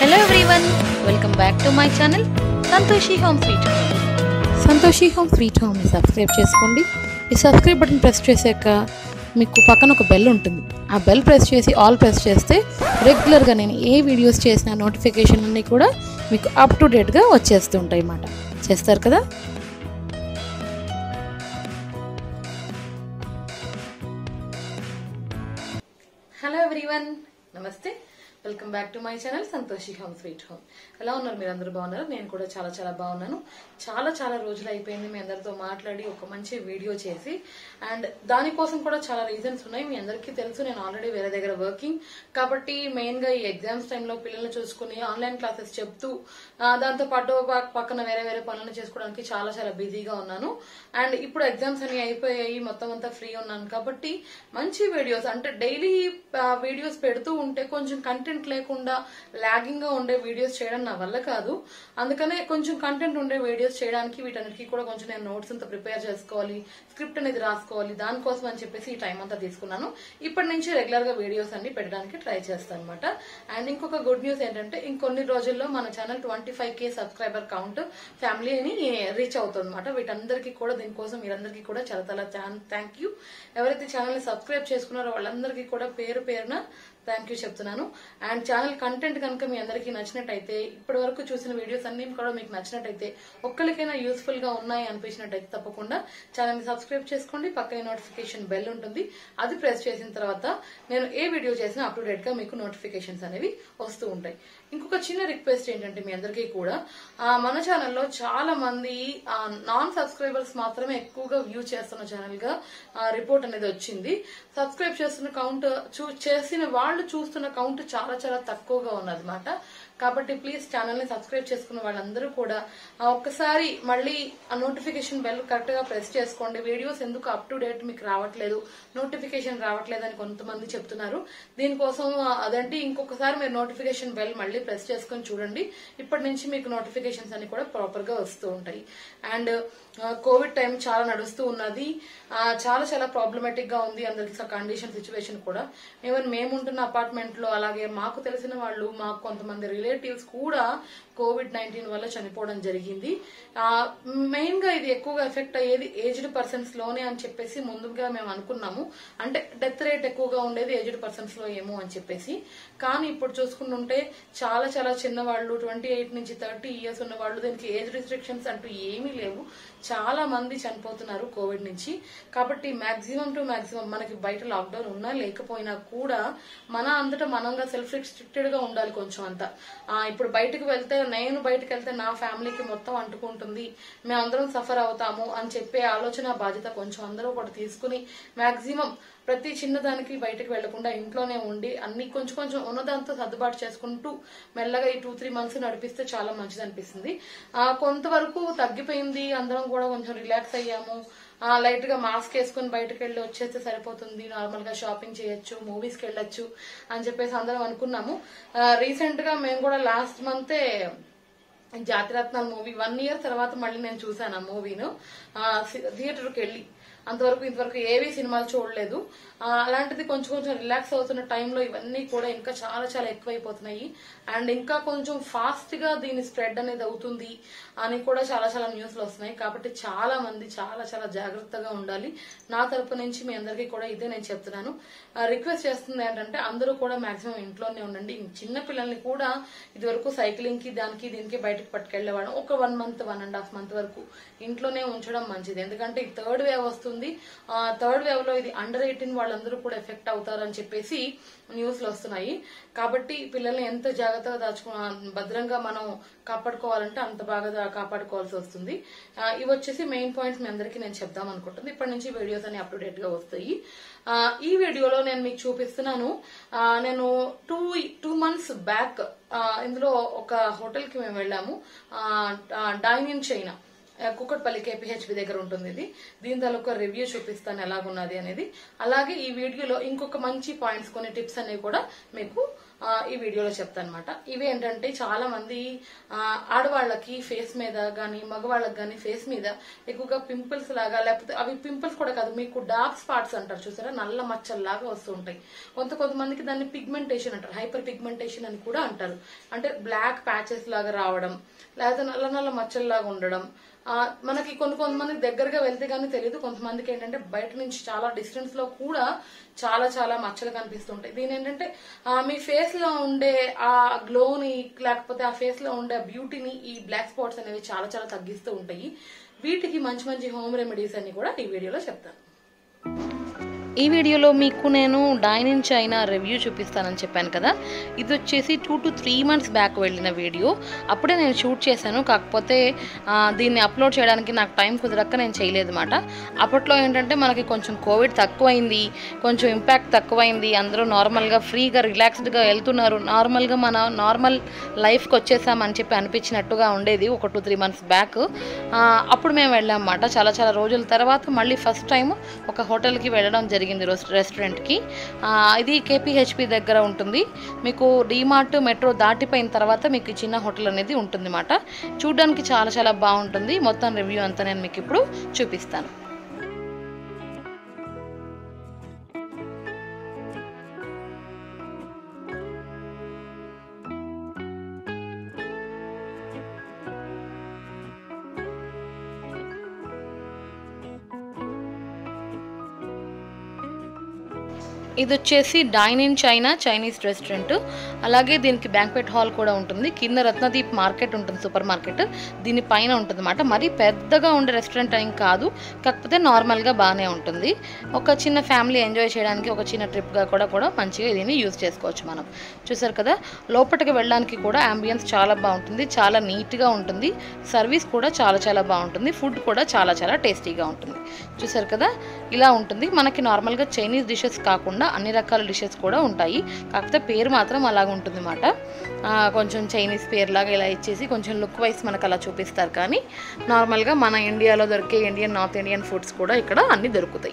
hello everyone welcome back to my channel Santoshi home sweet Santoshi home sweet హోమ్ని subscribe చేసుకోండి ఈ subscribe button press చేశాక మీకు పక్కన ఒక బెల్ ఉంటుంది ఆ బెల్ ప్రెస్ చేసి ఆల్ ప్రెస్ చేస్తే రెగ్యులర్గా నేను ఏ వీడియోస్ చేసిన నోటిఫికేషన్ అన్నీ కూడా మీకు అప్ టు డేట్గా వచ్చేస్తూ ఉంటాయి అన్నమాట చేస్తారు కదా హలో ఎవ్రీవన్ నమస్తే welcome back to my channel Santoshi home sweet home ఎలా ఉన్నారు మీరు అందరూ బాగున్నారు నేను కూడా చాలా చాలా బాగున్నాను చాలా చాలా రోజులు అయిపోయింది మీ అందరితో మాట్లాడి ఒక మంచి వీడియో చేసి అండ్ దానికోసం కూడా చాలా రీజన్స్ ఉన్నాయి మీ అందరికీ తెలుసు నేను ఆల్రెడీ వేరే దగ్గర వర్కింగ్ కాబట్టి మెయిన్ గా ఈ ఎగ్జామ్స్ టైంలో పిల్లల్ని చూసుకుని ఆన్లైన్ క్లాసెస్ చెప్తూ ఆ, దాంతో పాటు ప- పక్కన వేరే వేరే పనులను చేసుకోవడానికి చాలా చాలా బిజీగా ఉన్నాను అండ్ ఇప్పుడు ఎగ్జామ్స్ అన్ని అయిపోయాయి మొత్తం అంతా ఫ్రీ ఉన్నాను కాబట్టి మంచి వీడియోస్ అంటే డైలీ వీడియోస్ పెడుతూ ఉంటే కొంచెం కంటెంట్ లేకుండా లాగింగ్ గా ఉండే వీడియోస్ చేయడం నా వల్ల కాదు అందుకనే కొంచెం కంటెంట్ ఉండే వీడియోస్ చేయడానికి వీటన్నిటికీ కూడా కొంచెం నేను నోట్స్ అంతా ప్రిపేర్ చేసుకోవాలి స్క్రిప్ట్ అనేది రాసుకోవాలి దానికోసం అని చెప్పేసి ఈ టైం అంతా తీసుకున్నాను ఇప్పటి నుంచి రెగ్యులర్ గా వీడియోస్ అన్ని పెట్టడానికి ట్రై చేస్తాను అనమాట అండ్ ఇంకొక గుడ్ న్యూస్ ఏంటంటే ఇంకొన్ని రోజుల్లో మన channel twenty five K subscriber count ఫ్యామిలీని రీచ్ అవుతుంది అనమాట వీటందరికీ కూడా దీనికోసం మీరందరికీ కూడా చాలా చాలా థ్యాంక్ యూ ఎవరైతే ఛానల్ ని సబ్స్క్రైబ్ చేసుకున్నారో వాళ్ళందరికీ కూడా పేరు పేరున థ్యాంక్ యూ చెప్తున్నాను అండ్ ఛానల్ కంటెంట్ కనుక మీ అందరికీ నచ్చినట్టయితే ఇప్పటి వరకు చూసిన వీడియోస్ అన్ని కూడా మీకు నచ్చినట్టయితే ఒక్కరికైనా యూస్ఫుల్ గా ఉన్నాయి అనిపించినట్టయితే తప్పకుండా ఛానల్ ని సబ్స్క్రైబ్ చేసుకోండి పక్కనే నోటిఫికేషన్ బెల్ ఉంటుంది అది ప్రెస్ చేసిన తర్వాత నేను ఏ వీడియో చేసినా అప్ టు డేట్ గా మీకు నోటిఫికేషన్స్ అనేవి వస్తూ ఉంటాయి ఇంకొక చిన్న రిక్వెస్ట్ ఏంటంటే మీ అందరికీ కూడా ఆ, మన ఛానల్లో చాలా మంది నాన్ సబ్స్క్రైబర్స్ మాత్రమే ఎక్కువగా వ్యూ చేస్తున్న ఛానల్ గా రిపోర్ట్ అనేది వచ్చింది సబ్స్క్రైబ్ చేస్తున్న కౌంట్ చూ చేసిన వాళ్ళు చూస్తున్న కౌంట్ చాలా చాలా తక్కువగా ఉన్నదన్నమాట కాబట్టి ప్లీజ్ ఛానల్ ని సబ్స్క్రైబ్ చేసుకున్న వాళ్ళందరూ కూడా ఆ, ఒక్కసారి మళ్ళీ ఆ నోటిఫికేషన్ బెల్ కరెక్ట్ గా ప్రెస్ చేసుకోండి వీడియోస్ ఎందుకు అప్ టు డేట్ మీకు రావట్లేదు నోటిఫికేషన్ రావట్లేదు అని కొంతమంది చెప్తున్నారు దీనికోసం ఆ, అదంటే ఇంకొకసారి మీరు నోటిఫికేషన్ బెల్ మళ్ళీ ప్రెస్ చేసుకొని చూడండి ఇప్పటి నుంచి మీకు నోటిఫికేషన్స్ అన్ని కూడా ప్రాపర్ గా వస్తూ ఉంటాయి అండ్ కోవిడ్ టైం చాలా నడుస్తూ ఉన్నది ఆ, చాలా చాలా ప్రాబ్లమేటిక్ గా ఉంది అందరికి కండిషన్ సిచ్యువేషన్ కూడా ఈవెన్ మేము ఉంటున్న అపార్ట్మెంట్ లో అలాగే మాకు తెలిసిన వాళ్ళు మాకు కొంతమంది రిలేటివ్స్ కూడా కోవిడ్ నైన్టీన్ వల్ల చనిపోవడం జరిగింది మెయిన్ గా ఇది ఎక్కువగా ఎఫెక్ట్ అయ్యేది ఏజ్డ్ పర్సన్స్ లోనే అని చెప్పేసి ముందుగా మేము అనుకున్నాము అంటే డెత్ రేట్ ఎక్కువగా ఉండేది ఏజ్డ్ పర్సన్స్ లో ఏమో అని చెప్పేసి కానీ ఇప్పుడు చూసుకుంటుంటే చాలా చాలా చిన్న వాళ్ళు ట్వంటీ ఎయిట్ నుంచి థర్టీ ఇయర్స్ ఉన్న వాళ్ళు దీనికి ఏజ్ రిస్ట్రిక్షన్స్ అంటూ ఏమీ లేవు చాలా మంది చనిపోతున్నారు కోవిడ్ నుంచి కాబట్టి మాక్సిమం టు మాక్సిమం మనకి బయట లాక్డౌన్ ఉన్నా లేకపోయినా కూడా మన అంతటా మనంగా సెల్ఫ్ రిస్ట్రిక్టెడ్ గా ఉండాలి కొంచెం అంతా ఆ, ఇప్పుడు బయటకు వెళ్తే నేను బయటకు వెళ్తే నా ఫ్యామిలీకి మొత్తం అంటుకుంటుంది మేమందరం సఫర్ అవుతాము అని చెప్పే ఆలోచన బాధ్యత కొంచెం అందరూ కూడా తీసుకుని మాక్సిమం ప్రతి చిన్నదానికి బయటకు వెళ్లకుండా ఇంట్లోనే ఉండి అన్ని కొంచెం కొంచెం ఉన్నదాంతో సర్దుబాటు చేసుకుంటూ మెల్లగా ఈ టూ త్రీ మంత్స్ నడిపిస్తే చాలా మంచిది అనిపిస్తుంది ఆ, కొంతవరకు తగ్గిపోయింది అందరం కూడా కొంచెం రిలాక్స్ అయ్యాము ఆ, లైట్ గా మాస్క్ వేసుకుని బయటకు వెళ్ళి వచ్చేస్తే సరిపోతుంది నార్మల్ గా షాపింగ్ చేయొచ్చు మూవీస్ కి వెళ్ళొచ్చు అని చెప్పేసి అందరం అనుకున్నాము రీసెంట్ గా మేము కూడా లాస్ట్ మంతే జాతిరత్నాల మూవీ వన్ ఇయర్ తర్వాత మళ్ళీ నేను చూసాను ఆ మూవీను థియేటర్కి వెళ్ళి అంతవరకు ఇంతవరకు ఏవీ సినిమాలు చూడలేదు ఆ, అలాంటిది కొంచెం కొంచెం రిలాక్స్ అవుతున్న టైంలో ఇవన్నీ కూడా ఇంకా చాలా చాలా ఎక్కువైపోతున్నాయి అండ్ ఇంకా కొంచెం ఫాస్ట్ గా దీని స్ప్రెడ్ అనేది అవుతుంది అని కూడా చాలా చాలా న్యూస్లు వస్తున్నాయి కాబట్టి చాలా మంది చాలా చాలా జాగ్రత్తగా ఉండాలి నా తరపు నుంచి మీ అందరికీ కూడా ఇదే నేను చెప్తున్నాను రిక్వెస్ట్ చేస్తుంది ఏంటంటే అందరూ కూడా మాక్సిమం ఇంట్లోనే ఉండండి చిన్న పిల్లల్ని కూడా ఇదివరకు సైక్లింగ్ కి దానికి దీనికి బయటకు పట్టుకెళ్లేవాడు ఒక one month one and half month వరకు ఇంట్లోనే ఉంచడం మంచిది ఎందుకంటే ఈ థర్డ్ వేవ్ వస్తుంది థర్డ్ వేవ్ లో ఇది అండర్ ఎయిటీన్ వాళ్ళందరూ కూడా ఎఫెక్ట్ అవుతారని చెప్పేసి న్యూస్ లో వస్తున్నాయి కాబట్టి పిల్లల్ని ఎంత జాగ్రత్తగా దాచుకో భద్రంగా మనం కాపాడుకోవాలంటే అంత బాగా దా- కాపాడుకోవాల్సి వస్తుంది ఆ, ఇవి వచ్చేసి మెయిన్ పాయింట్స్ మీ అందరికీ నేను చెప్దాం అనుకుంటుంది ఇప్పటి నుంచి వీడియోస్ అన్ని అప్ టు డేట్ గా వస్తాయి ఆ, ఈ వీడియోలో నేను మీకు చూపిస్తున్నాను ఆ, నేను టూ టూ మంత్స్ బ్యాక్ ఇందులో ఒక హోటల్ కి మేము వెళ్ళాము dine in China Kukatpally KPHB దగ్గర ఉంటుంది ఇది దీని తాలూకా రివ్యూ చూపిస్తాను ఎలాగున్నది అనేది అలాగే ఈ వీడియోలో ఇంకొక మంచి పాయింట్స్ కొన్ని టిప్స్ అనేవి కూడా మీకు ఆ, ఈ వీడియోలో చెప్తాను అనమాట ఇవి ఏంటంటే చాలా మంది ఆ, ఆడవాళ్ళకి ఫేస్ మీద గానీ మగవాళ్ళకి గానీ ఫేస్ మీద ఎక్కువగా పింపుల్స్ లాగా లేకపోతే అవి పింపుల్స్ కూడా కాదు మీకు డార్క్ స్పాట్స్ అంటారు చూసారా నల్ల మచ్చల్లాగా వస్తూ ఉంటాయి కొంత కొంతమందికి దాన్ని పిగ్మెంటేషన్ అంటారు హైపర్ పిగ్మెంటేషన్ అని కూడా అంటారు అంటే బ్లాక్ ప్యాచెస్ లాగా రావడం లేకపోతే నల్ల నల్ల మచ్చల్లాగా ఉండడం ఆ, మనకి కొన్ని కొంతమందికి దగ్గరగా వెళ్తే గానీ తెలియదు కొంతమందికి ఏంటంటే బయట నుంచి చాలా డిస్టెన్స్ లో కూడా చాలా చాలా మచ్చలు కనిపిస్తుంటాయి దీని ఏంటంటే ఆ, మీ ఫేస్ లో ఉండే ఆ గ్లోని లేకపోతే ఆ ఫేస్ లో ఉండే బ్యూటీని ఈ బ్లాక్ స్పాట్స్ అనేవి చాలా చాలా తగ్గిస్తూ ఉంటాయి వీటికి మంచి మంచి హోమ్ రెమెడీస్ అన్ని కూడా ఈ వీడియోలో చెప్తాను ఈ వీడియోలో మీకు నేను డైన్ ఇన్ చైనా రివ్యూ చూపిస్తానని చెప్పాను కదా ఇది వచ్చేసి two to three months back వెళ్ళిన వీడియో అప్పుడే నేను షూట్ చేశాను కాకపోతే ఆ, దీన్ని అప్లోడ్ చేయడానికి నాకు టైం కుదరక నేను చేయలేదు అనమాట అప్పట్లో ఏంటంటే మనకి కొంచెం కోవిడ్ తక్కువైంది కొంచెం ఇంపాక్ట్ తక్కువైంది అందరూ నార్మల్గా ఫ్రీగా రిలాక్స్డ్గా వెళ్తున్నారు నార్మల్గా మన నార్మల్ లైఫ్కి వచ్చేసామని చెప్పి అనిపించినట్టుగా ఉండేది ఒక టూ త్రీ మంత్స్ బ్యాక్ అప్పుడు మేము వెళ్ళాం అన్నమాట చాలా చాలా రోజుల తర్వాత మళ్ళీ ఫస్ట్ టైం ఒక హోటల్కి వెళ్ళడం జరిగింది రోస్- రెస్టారెంట్కి ఆ, ఇది కేపీహెచ్పి దగ్గర ఉంటుంది మీకు డీమార్ట్ మెట్రో దాటిపోయిన తర్వాత మీకు ఈ చిన్న హోటల్ అనేది ఉంటుంది అన్నమాట చూడడానికి చాలా చాలా బాగుంటుంది మొత్తం రివ్యూ అంతా నేను మీకు ఇప్పుడు చూపిస్తాను ఇది వచ్చేసి dine in China Chinese restaurant అలాగే దీనికి బ్యాంక్వెట్ హాల్ కూడా ఉంటుంది కింద రత్నదీప్ మార్కెట్ ఉంటుంది సూపర్ మార్కెట్ దీని పైన ఉంటుంది అనమాట మరీ పెద్దగా ఉండే రెస్టారెంట్ ఏం కాదు కాకపోతే నార్మల్గా బాగానే ఉంటుంది ఒక చిన్న ఫ్యామిలీ ఎంజాయ్ చేయడానికి ఒక చిన్న ట్రిప్గా కూడా కూడా మంచిగా దీన్ని యూజ్ చేసుకోవచ్చు మనం చూసారు కదా లోపలికి వెళ్ళడానికి కూడా అంబియన్స్ చాలా బాగుంటుంది చాలా నీట్గా ఉంటుంది సర్వీస్ కూడా చాలా చాలా బాగుంటుంది ఫుడ్ కూడా చాలా చాలా టేస్టీగా ఉంటుంది చూసారు కదా ఇలా ఉంటుంది మనకి నార్మల్గా చైనీస్ డిషెస్ కాకుండా అన్ని రకాల డిషెస్ కూడా ఉంటాయి కాకపోతే పేరు మాత్రం అలాగ ఉంటుంది అన్నమాట కొంచెం చైనీస్ పేరు లాగా ఇలా ఇచ్చేసి కొంచెం లుక్ వైస్ మనకు అలా చూపిస్తారు కానీ నార్మల్గా మన ఇండియాలో దొరికే ఇండియన్ నార్త్ ఇండియన్ ఫుడ్స్ కూడా ఇక్కడ అన్ని దొరుకుతాయి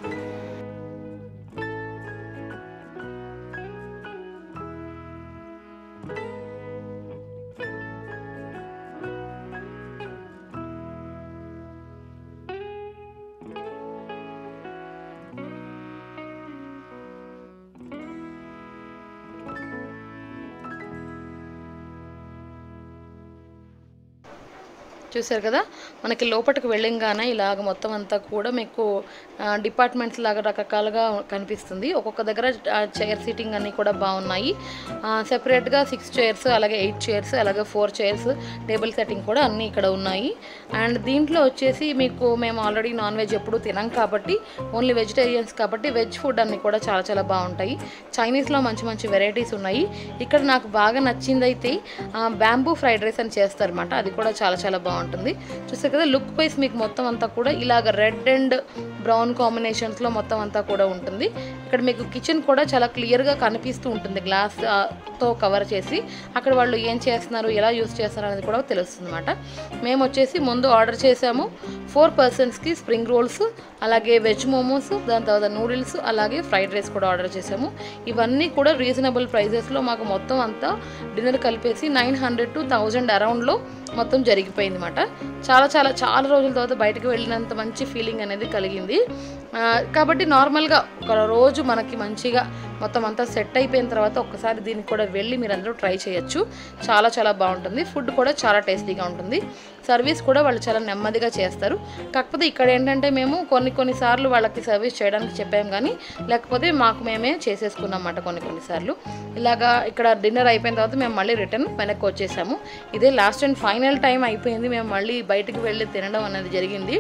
చూసారు కదా మనకి లోపలికి వెళ్ళంగానే ఇలాగ మొత్తం అంతా కూడా మీకు డిపార్ట్మెంట్స్ లాగా రకరకాలుగా కనిపిస్తుంది ఒక్కొక్క దగ్గర చైర్ సీటింగ్ అన్నీ కూడా బాగున్నాయి సెపరేట్గా సిక్స్ చైర్స్ అలాగే ఎయిట్ చైర్స్ అలాగే ఫోర్ చైర్స్ టేబుల్ సెట్టింగ్ కూడా అన్నీ ఇక్కడ ఉన్నాయి అండ్ దీంట్లో వచ్చేసి మీకు మేము ఆల్రెడీ నాన్ వెజ్ ఎప్పుడు తినాం కాబట్టి ఓన్లీ వెజిటేరియన్స్ కాబట్టి వెజ్ ఫుడ్ అన్నీ కూడా చాలా చాలా బాగుంటాయి చైనీస్లో మంచి మంచి వెరైటీస్ ఉన్నాయి ఇక్కడ నాకు బాగా నచ్చింది అయితే బ్యాంబూ ఫ్రైడ్ రైస్ అని చేస్తారన్నమాట అది కూడా చాలా చాలా బాగుంటుంది చూస్తారు కదా లుక్ వైస్ మీకు మొత్తం అంతా కూడా ఇలాగ రెడ్ అండ్ బ్రౌన్ కాంబినేషన్స్లో మొత్తం అంతా కూడా ఉంటుంది ఇక్కడ మీకు కిచెన్ కూడా చాలా క్లియర్గా కనిపిస్తూ ఉంటుంది గ్లాస్ తో కవర్ చేసి అక్కడ వాళ్ళు ఏం చేస్తున్నారు ఎలా యూస్ చేస్తున్నారు అనేది కూడా తెలుస్తుంది అనమాట మేము వచ్చేసి ముందు ఆర్డర్ చేసాము ఫోర్ పర్సన్స్కి స్ప్రింగ్ రోల్స్ అలాగే వెజ్ మోమోస్ దాని తర్వాత నూడిల్స్ అలాగే ఫ్రైడ్ రైస్ కూడా ఆర్డర్ చేసాము ఇవన్నీ కూడా రీజనబుల్ ప్రైజెస్లో మాకు మొత్తం అంతా డిన్నర్ కలిపేసి నైన్ హండ్రెడ్ టు థౌజండ్ అరౌండ్లో మొత్తం జరిగిపోయింది అనమాట చాలా చాలా చాలా రోజుల తర్వాత బయటకు వెళ్ళినంత మంచి ఫీలింగ్ అనేది కలిగింది ఆ, కాబట్టి నార్మల్గా ఒక రోజు మనకి మంచిగా మొత్తం అంతా సెట్ అయిపోయిన తర్వాత ఒక్కసారి దీనికి కూడా వెళ్ళి మీరు అందరూ ట్రై చేయొచ్చు చాలా చాలా బాగుంటుంది ఫుడ్ కూడా చాలా టేస్టీగా ఉంటుంది సర్వీస్ కూడా వాళ్ళు చాలా నెమ్మదిగా చేస్తారు కాకపోతే ఇక్కడ ఏంటంటే మేము కొన్ని కొన్నిసార్లు వాళ్ళకి సర్వీస్ చేయడానికి చెప్పాము కానీ లేకపోతే మాకు మేమే చేసేసుకున్నాం అన్నమాట కొన్ని కొన్నిసార్లు ఇలాగా ఇక్కడ డిన్నర్ అయిపోయిన తర్వాత మేము మళ్ళీ రిటర్న్ వెనక్కి వచ్చేసాము ఇదే లాస్ట్ అండ్ ఫైనల్ టైం అయిపోయింది మేము మళ్ళీ బయటికి వెళ్ళి తినడం అనేది జరిగింది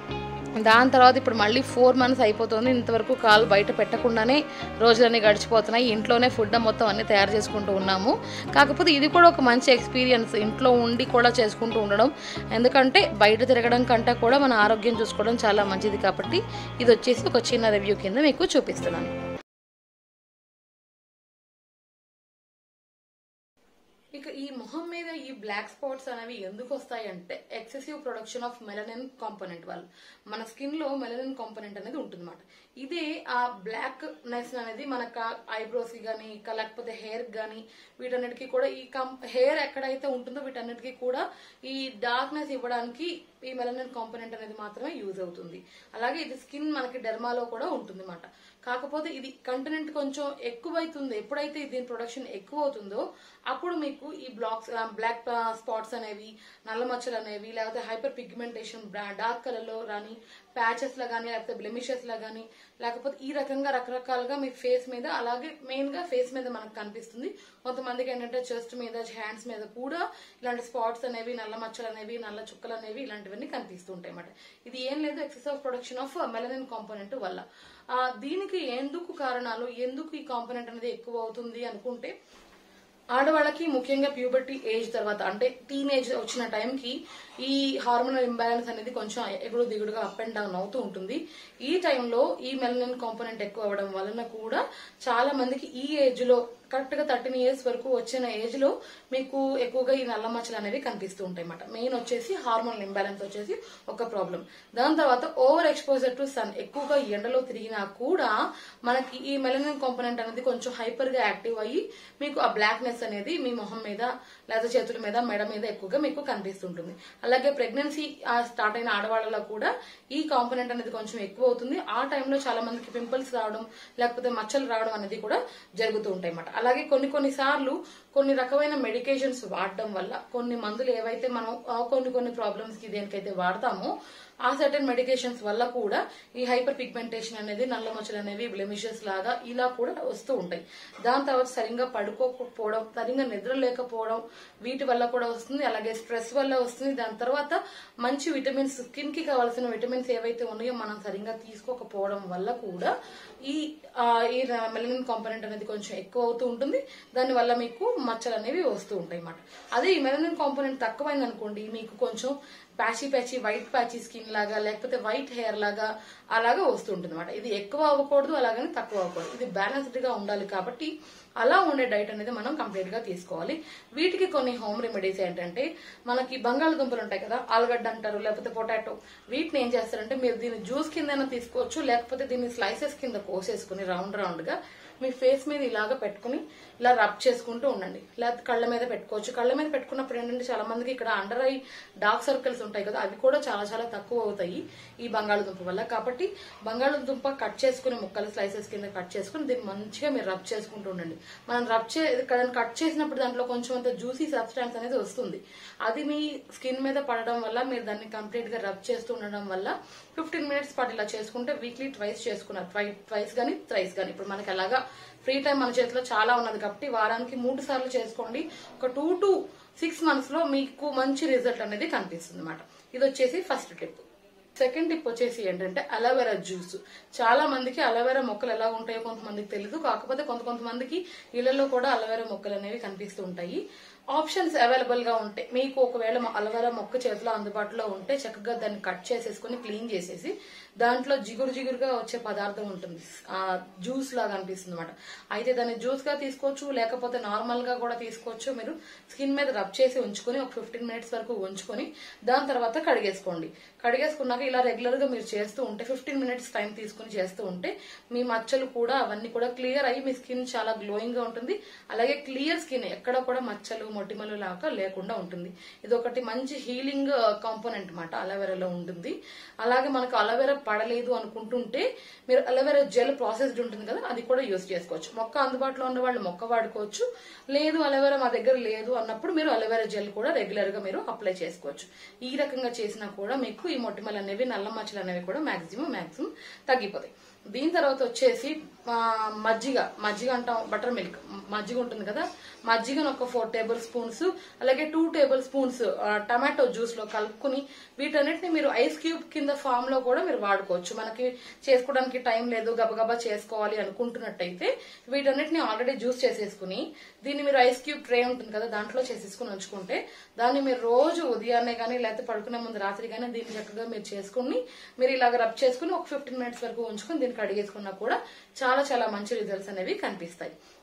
దాని తర్వాత ఇప్పుడు మళ్ళీ ఫోర్ మంత్స్ అయిపోతుంది ఇంతవరకు కాలు బయట పెట్టకుండానే రోజులన్నీ గడిచిపోతున్నాయి ఇంట్లోనే ఫుడ్ మొత్తం అన్నీ తయారు చేసుకుంటూ ఉన్నాము కాకపోతే ఇది కూడా ఒక మంచి ఎక్స్పీరియన్స్ ఇంట్లో ఉండి కూడా చేసుకుంటూ ఉండడం ఎందుకంటే బయట తిరగడం కంటే కూడా మన ఆరోగ్యం చూసుకోవడం చాలా మంచిది కాబట్టి ఇది వచ్చేసి ఒక చిన్న రివ్యూ కింద మీకు చూపిస్తున్నాను ఇక ఈ మొహం మీద ఈ బ్లాక్ స్పాట్స్ అనేవి ఎందుకు వస్తాయి అంటే excessive production of melanin component వల్ల మన స్కిన్ లో మెలనిన్ కాంపోనెంట్ అనేది ఉంటుందన్నమాట ఇదే ఆ బ్లాక్ నెస్ అనేది మన ఐబ్రోస్ కి కానీ లేకపోతే హెయిర్ కానీ వీటన్నిటికీ కూడా ఈ కం హెయిర్ ఎక్కడైతే ఉంటుందో వీటన్నిటికీ కూడా ఈ డార్క్నెస్ ఇవ్వడానికి ఈ మెలనిన్ కాంపోనెంట్ అనేది మాత్రమే యూజ్ అవుతుంది అలాగే ఇది స్కిన్ మనకి డెర్మాలో కూడా ఉంటుంది అన్నమాట కాకపోతే ఇది కంటెంట్ కొంచెం ఎక్కువైతుంది ఎప్పుడైతే దీని ప్రొడక్షన్ ఎక్కువ అవుతుందో అప్పుడు మీకు ఈ బ్లాక్స్ బ్లాక్ స్పాట్స్ అనేవి నల్ల మచ్చలు అనేవి లేకపోతే హైపర్ పిగ్మెంటేషన్ డార్క్ కలర్ లో రాని ప్యాచెస్ లా కానీ లేకపోతే బ్లెమిషెస్ లా కానీ లేకపోతే ఈ రకంగా రకరకాలుగా మీ ఫేస్ మీద అలాగే మెయిన్ గా ఫేస్ మీద మనకు కనిపిస్తుంది కొంతమందికి ఏంటంటే చెస్ట్ మీద హ్యాండ్స్ మీద కూడా ఇలాంటి స్పాట్స్ అనేవి నల్ల మచ్చలు అనేవి నల్ల చుక్కలు అనేవి ఇలాంటివన్నీ కనిపిస్తూ ఉంటాయి అన్నమాట ఇది ఏం లేదు excess of production of melanin component వల్ల ఆ, దీనికి ఎందుకు కారణాలు ఎందుకు ఈ కాంపోనెంట్ అనేది ఎక్కువ అవుతుంది అనుకుంటే ఆడవాళ్ళకి ముఖ్యంగా ప్యూబర్టీ ఏజ్ తర్వాత అంటే టీనేజ్ వచ్చిన టైంకి ఈ హార్మోనల్ ఇంబ్యాలెన్స్ అనేది కొంచెం ఎగుడు దిగుడుగా అప్ అండ్ డౌన్ అవుతూ ఉంటుంది ఈ టైంలో ఈ మెలనిన్ కాంపోనెంట్ ఎక్కువ అవ్వడం వలన కూడా చాలా మందికి ఈ ఏజ్ లో కరెక్ట్ గా థర్టీన్ ఇయర్స్ వరకు వచ్చిన ఏజ్ లో మీకు ఎక్కువగా ఈ నల్ల మచ్చలు అనేవి కనిపిస్తూ ఉంటాయి అన్నమాట మెయిన్ వచ్చేసి హార్మోనల్ ఇంబ్యాలెన్స్ వచ్చేసి ఒక ప్రాబ్లం దాని తర్వాత ఓవర్ ఎక్స్పోజర్ టు సన్ ఎక్కువగా ఎండలో తిరిగినా కూడా మనకి ఈ మెలనిన్ కాంపోనెంట్ అనేది కొంచెం హైపర్ గా యాక్టివ్ అయ్యి మీకు ఆ బ్లాక్నెస్ అనేది మీ మొహం మీద లేదా చేతుల మీద మెడ మీద ఎక్కువగా మీకు కనిపిస్తుంటుంది అలాగే ప్రెగ్నెన్సీ స్టార్ట్ అయిన ఆడవాళ్ళలో కూడా ఈ కాంపోనెంట్ అనేది కొంచెం ఎక్కువ అవుతుంది ఆ టైంలో చాలా మందికి పింపుల్స్ రావడం లేకపోతే మచ్చలు రావడం అనేది కూడా జరుగుతూ ఉంటాయి అన్నమాట అలాగే కొన్ని కొన్ని సార్లు కొన్ని రకమైన మెడికేషన్స్ వాడడం వల్ల కొన్ని మందులు ఏవైతే మనం ఆ, కొన్ని కొన్ని ప్రాబ్లమ్స్ కి దేనికైతే వాడతామో ఆ సర్టన్ మెడికేషన్స్ వల్ల కూడా ఈ హైపర్ పిగ్మెంటేషన్ అనేది నల్ల మచ్చలు అనేవి బ్లెమిషెస్ లాగా ఇలా కూడా వస్తూ ఉంటాయి దాని తర్వాత సరిగ్గా పడుకోకపోవడం సరిగ్గా నిద్ర లేకపోవడం వీటి వల్ల కూడా వస్తుంది అలాగే స్ట్రెస్ వల్ల వస్తుంది దాని తర్వాత మంచి విటమిన్స్ స్కిన్ కి కావాల్సిన విటమిన్స్ ఏవైతే ఉన్నాయో మనం సరిగ్గా తీసుకోకపోవడం వల్ల కూడా ఈ ఆ, ఈ మెలనిన్ కాంపోనెంట్ అనేది కొంచెం ఎక్కువ అవుతూ ఉంటుంది దాని వల్ల మీకు మచ్చలు అనేవి వస్తూ ఉంటాయి అన్నమాట అదే ఈ మెలనిన్ కాంపోనెంట్ తక్కువైంది అనుకోండి మీకు కొంచెం patchy patchy white patchy skin లాగా లేకపోతే వైట్ హెయిర్ లాగా అలాగా వస్తుంటుంది అనమాట ఇది ఎక్కువ అవ్వకూడదు అలాగని తక్కువ అవ్వకూడదు ఇది బ్యాలెన్స్డ్ గా ఉండాలి కాబట్టి అలా ఉండే డైట్ అనేది మనం కంప్లీట్ గా తీసుకోవాలి వీటికి కొన్ని హోమ్ రెమెడీస్ ఏంటంటే మనకి బంగాళదుంపలు ఉంటాయి కదా ఆలుగడ్డ అంటారు లేకపోతే పొటాటో వీటిని ఏం చేస్తారంటే మీరు దీన్ని జ్యూస్ కింద తీసుకోవచ్చు లేకపోతే దీన్ని స్లైసెస్ కింద కోసేసుకుని రౌండ్ రౌండ్ గా మీ ఫేస్ మీద ఇలాగ పెట్టుకుని ఇలా రబ్ చేసుకుంటూ ఉండండి లేకపోతే కళ్ళ మీద పెట్టుకోవచ్చు కళ్ళ మీద పెట్టుకున్నప్పుడు ఏంటంటే చాలా మందికి ఇక్కడ అండర్ ఐ డార్క్ సర్కిల్స్ ఉంటాయి కదా అవి కూడా చాలా చాలా తక్కువ అవుతాయి ఈ బంగాళదుంప వల్ల కాబట్టి బంగాళదుంప కట్ చేసుకుని ముక్కలు స్లైసెస్ కింద కట్ చేసుకుని దీన్ని మంచిగా మీరు రబ్ చేసుకుంటూ ఉండండి మనం రబ్ చే ఇక్కడ కట్ చేసినప్పుడు దాంట్లో కొంచెం అంత జ్యూసీ సబ్స్టాన్స్ అనేది వస్తుంది అది మీ స్కిన్ మీద పడడం వల్ల మీరు దాన్ని కంప్లీట్ గా రబ్ చేస్తూ ఉండడం వల్ల ఫిఫ్టీన్ మినిట్స్ పాటు ఇలా చేసుకుంటే వీక్లీ ట్వైస్ చేసుకున్నారు ట్వైస్ గానీ థ్రైస్ గానీ ఇప్పుడు మనకి అలాగా ఫ్రీ టైం మన చేతిలో చాలా ఉన్నది కాబట్టి వారానికి మూడు సార్లు చేసుకోండి ఒక టూ టు సిక్స్ మంత్స్ లో మీకు మంచి రిజల్ట్ అనేది కనిపిస్తుంది అనమాట ఇది వచ్చేసి ఫస్ట్ టిప్ సెకండ్ టిప్ వచ్చేసి ఏంటంటే అలోవెరా జ్యూస్ చాలా మందికి అలోవెరా మొక్కలు ఎలా ఉంటాయో కొంతమందికి తెలియదు కాకపోతే కొంత కొంతమందికి ఇళ్లలో కూడా అలోవెరా మొక్కలు అనేవి కనిపిస్తూ ఉంటాయి ఆప్షన్స్ అవైలబుల్ గా ఉంటాయి మీకు ఒకవేళ అలోవెరా మొక్క చేతిలో అందుబాటులో ఉంటే చక్కగా దాన్ని కట్ చేసేసుకుని క్లీన్ చేసేసి దాంట్లో జిగురు జిగురుగా వచ్చే పదార్థం ఉంటుంది ఆ జ్యూస్ లాగా అనిపిస్తుంది అనమాట అయితే దాన్ని జ్యూస్ గా తీసుకోవచ్చు లేకపోతే నార్మల్ గా కూడా తీసుకోవచ్చు మీరు స్కిన్ మీద రబ్ చేసి ఉంచుకొని ఒక ఫిఫ్టీన్ మినిట్స్ వరకు ఉంచుకొని దాని తర్వాత కడిగేసుకోండి కడిగేసుకున్నాక ఇలా రెగ్యులర్ గా మీరు చేస్తూ ఉంటే ఫిఫ్టీన్ మినిట్స్ టైం తీసుకుని చేస్తూ ఉంటే మీ మచ్చలు కూడా అవన్నీ కూడా క్లియర్ అయ్యి మీ స్కిన్ చాలా గ్లోయింగ్ గా ఉంటుంది అలాగే క్లియర్ స్కిన్ ఎక్కడ కూడా మచ్చలు మొటిమలు లాగా లేకుండా ఉంటుంది ఇది ఒకటి మంచి హీలింగ్ కాంపోనెంట్ మాట అలోవెరాలో ఉంటుంది అలాగే మనకు అలోవెరా పడలేదు అనుకుంటుంటే మీరు అలోవెరా జెల్ ప్రాసెస్డ్ ఉంటుంది కదా అది కూడా యూస్ చేసుకోవచ్చు మొక్క అందుబాటులో ఉన్న వాళ్ళు మొక్క వాడుకోవచ్చు లేదు అలోవెరా మా దగ్గర లేదు అన్నప్పుడు మీరు అలోవెరా జెల్ కూడా రెగ్యులర్ గా మీరు అప్లై చేసుకోవచ్చు ఈ రకంగా చేసినా కూడా మీకు ఈ మొటిమలు అనేవి నల్ల మచ్చలు అనేవి కూడా మాక్సిమం మాక్సిమం తగ్గిపోతాయి దీని తర్వాత వచ్చేసి ఆ, మజ్జిగ మజ్జిగ అంటాం బటర్ మిల్క్ మజ్జిగ ఉంటుంది కదా మజ్జిగను ఒక ఫోర్ టేబుల్ స్పూన్స్ అలాగే two tablespoons tomato juice లో కలుపుకుని వీటన్నిటిని మీరు ఐస్ క్యూబ్ కింద ఫామ్ లో కూడా మీరు వాడుకోవచ్చు మనకి చేసుకోవడానికి టైం లేదు గబగబా చేసుకోవాలి అనుకుంటున్నట్టయితే వీటన్నిటిని ఆల్రెడీ జ్యూస్ చేసేసుకుని దీన్ని మీరు ఐస్ క్యూబ్ ట్రే ఉంటుంది కదా దాంట్లో చేసేసుకుని ఉంచుకుంటే దాన్ని మీరు రోజు ఉదయాన్నే కానీ లేకపోతే పడుకునే ముందు రాత్రి కానీ దీన్ని చక్కగా మీరు చేసుకుని మీరు ఇలాగ రబ్ చేసుకుని ఒక ఫిఫ్టీన్ మినిట్స్ వరకు ఉంచుకుని దీన్ని కడిగేసుకున్నా కూడా చాలా చాలా మంచి రిజల్ట్స్ అనేవి కనిపిస్తాయి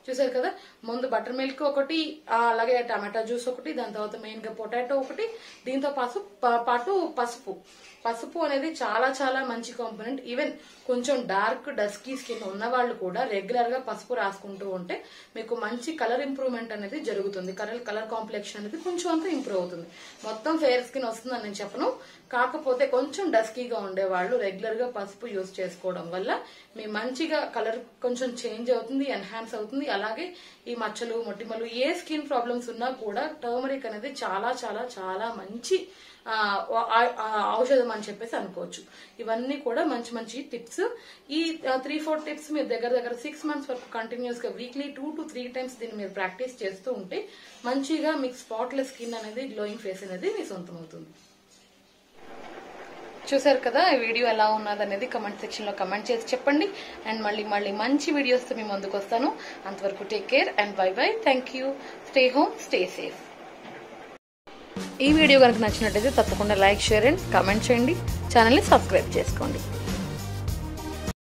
చూసారు కదా ముందు బటర్ మిల్క్ ఒకటి ఆ, అలాగే టమాటా జ్యూస్ ఒకటి దాని తర్వాత మెయిన్ గా పొటాటో ఒకటి దీంతో పాటు ప- పాటు పసుపు పసుపు అనేది చాలా చాలా మంచి కాంపోనెంట్ ఈవెన్ కొంచెం డార్క్ డస్కీ స్కిన్ ఉన్న వాళ్ళు కూడా రెగ్యులర్ గా పసుపు రాసుకుంటూ ఉంటే మీకు మంచి కలర్ ఇంప్రూవ్మెంట్ అనేది జరుగుతుంది కలర్ కలర్ కాంప్లెక్షన్ అనేది కొంచెం అంతా ఇంప్రూవ్ అవుతుంది మొత్తం ఫెయిర్ స్కిన్ వస్తుందని నేను చెప్పను కాకపోతే కొంచెం డస్కీగా ఉండే వాళ్ళు రెగ్యులర్ గా పసుపు యూజ్ చేసుకోవడం వల్ల మీ మంచిగా కలర్ కొంచెం చేంజ్ అవుతుంది ఎన్హాన్స్ అవుతుంది అలాగే ఈ మచ్చలు మొటిమలు ఏ స్కిన్ ప్రాబ్లమ్స్ ఉన్నా కూడా టర్మరిక్ అనేది చాలా చాలా చాలా మంచి ఆ, ఆ- ఆ ఔషధం అని చెప్పేసి అనుకోవచ్చు ఇవన్నీ కూడా మంచి మంచి టిప్స్ ఈ త్రీ ఫోర్ టిప్స్ మీరు దగ్గర దగ్గర సిక్స్ మంత్స్ వరకు కంటిన్యూస్ గా weekly two to three times దీన్ని మీరు ప్రాక్టీస్ చేస్తూ ఉంటే మంచిగా మీకు స్పాట్లెస్ స్కిన్ అనేది గ్లోయింగ్ ఫేస్ అనేది మీ సొంతం అవుతుంది చూసారు కదా ఈ వీడియో ఎలా ఉన్నది అనేది కమెంట్ సెక్షన్ లో కమెంట్ చేసి చెప్పండి అండ్ మళ్ళీ మళ్ళీ మంచి వీడియోస్ తో మీ ముందుకు వస్తాను అంతవరకు take care and bye bye thank you stay home stay safe ఈ వీడియో కనుక నచ్చినట్టయితే తప్పకుండా లైక్ షేర్ అండ్ కామెంట్ చేయండి ఛానల్ని సబ్స్క్రైబ్ చేసుకోండి